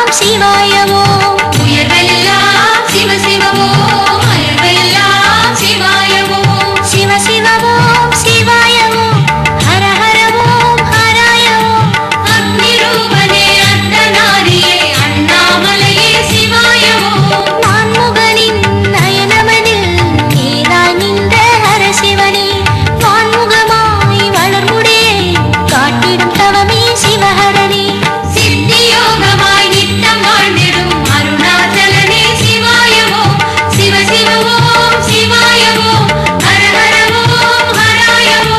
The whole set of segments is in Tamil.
சிவாயவோ உயர்வெல்லாம் சிவ சிவமோ அயர்வெல்லாம் சிவாயமோ சிவ சிவவோ சிவாயவோ ஹர ஹரவோ ஹராயவோ அக்னி ரூபனே அர்த்தநாரியே அண்ணாமலையே சிவாயமோ வான்முகனின் நயனமதில் நீதாய் நின்ற ஹரசிவனே வான்முகமாய் வளர்முடியை காட்டிடும் தவமே சிவஹரனே சித்தியோகமாய் நித்தம் வாழ்ந்திடும் அருணாச்சலனே சிவாயமோ சிவ சிவமோ சிவாயமோ ஹர ஹரமோ ஹராயமோ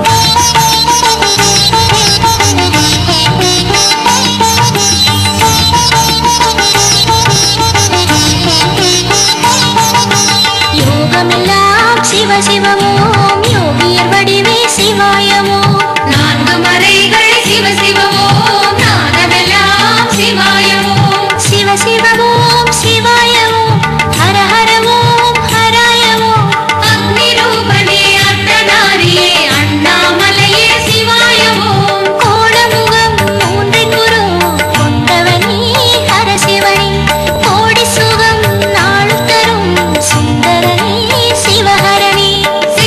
யோகமெல்லாம் சிவ சிவமோம் யோகியர் வடிவே சிவாயமோ நான்கு மறைகள் சிவ சிவமோ நாதமெல்லாம் சிவாயமோ சிவ சிவமோம் சிவாயமோ ஹர ஹரவோம் ஹராயமோ அக்னி ரூபனே அர்த்தநாரியே அண்ணாமலையே சிவாயமோ கோடமுகம் மூன்றின் குரு கொண்டவனே ஹரசிவனே கோடி சுகம் நாள் தரும் சுந்தரனே சிவஹரணே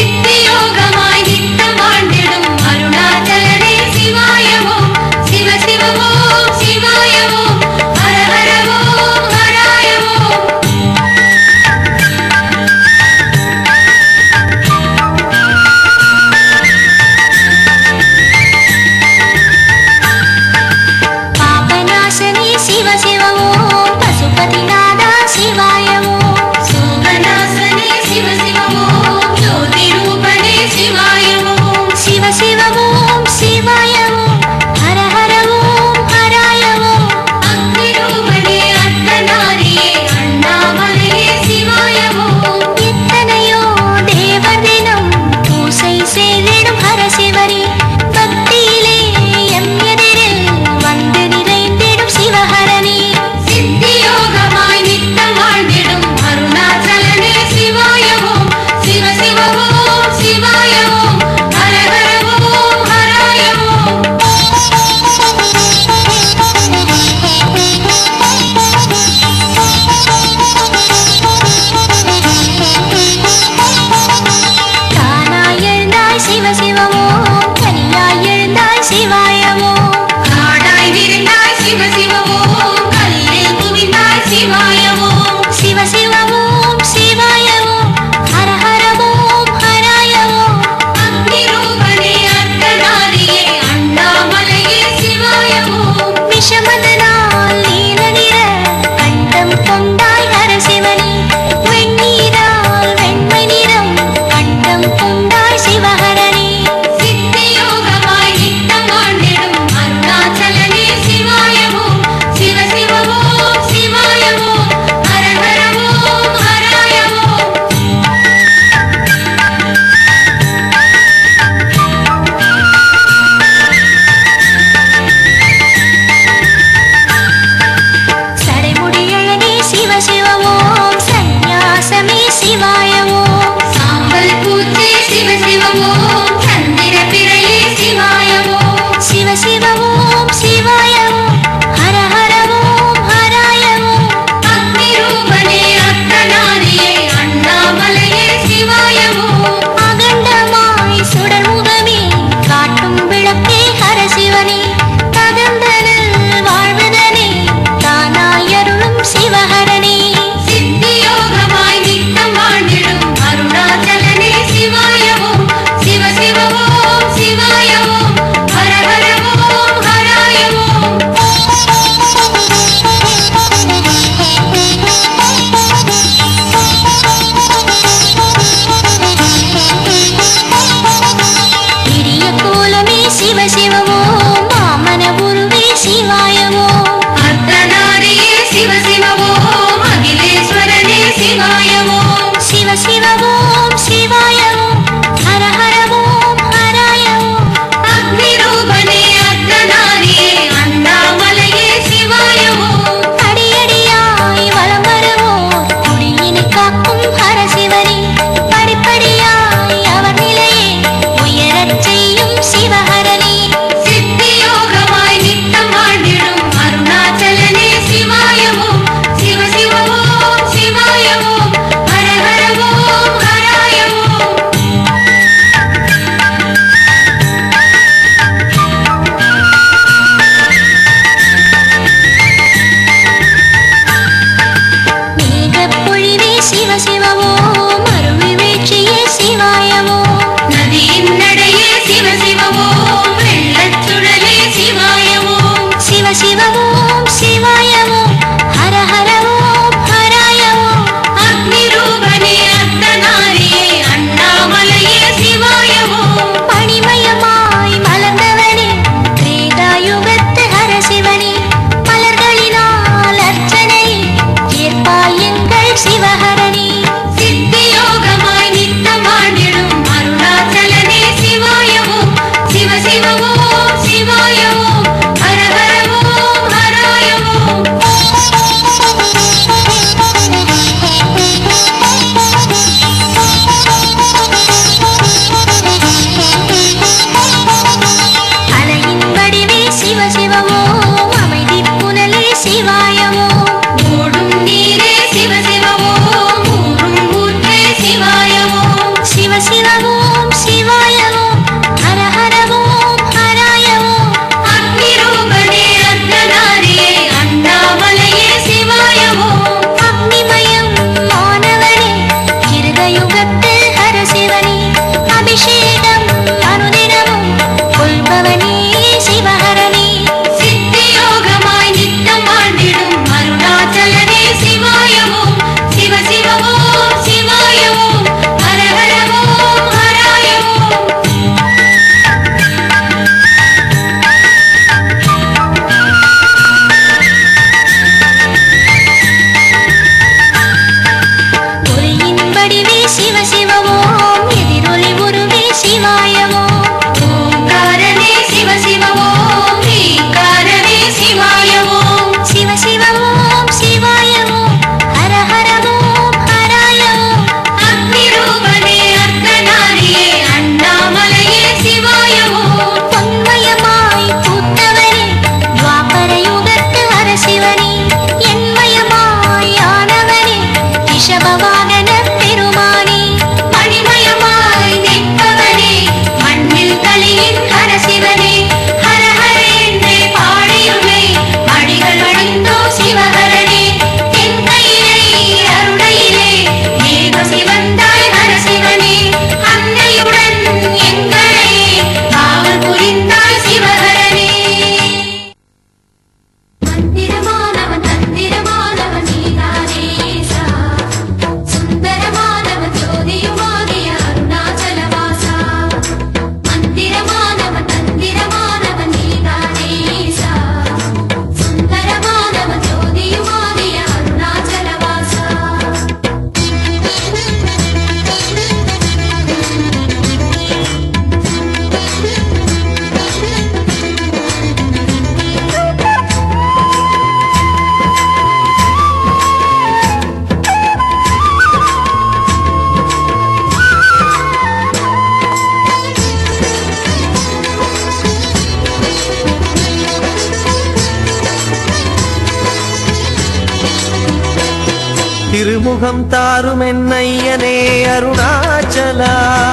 திருமுகம் தாரும் என்னையனே அருணாச்சலா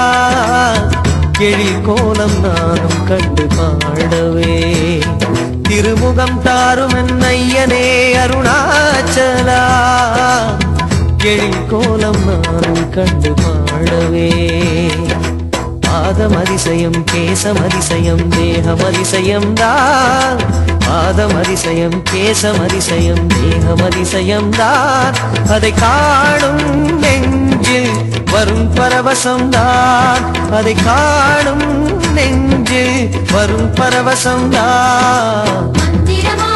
எழில் கோலம் நானும் கண்டு பாடவே திருமுகம் தாரும் என்னையனே அருணாச்சலா எழில் கோலம் நானும் கண்டு பாடவே பாதம் அதிசயம் கேசம் அதிசயம் தேகம் அதிசயம் தான் பாதம் அதிசயம் கேசம் அதிசயம் தேகம் அதிசயம் தான் அதை காணும் நெஞ்சில் வரும் பரவசம் தான் அதை காணும் நெஞ்சில் வரும் பரவசம் தான் மந்திரமா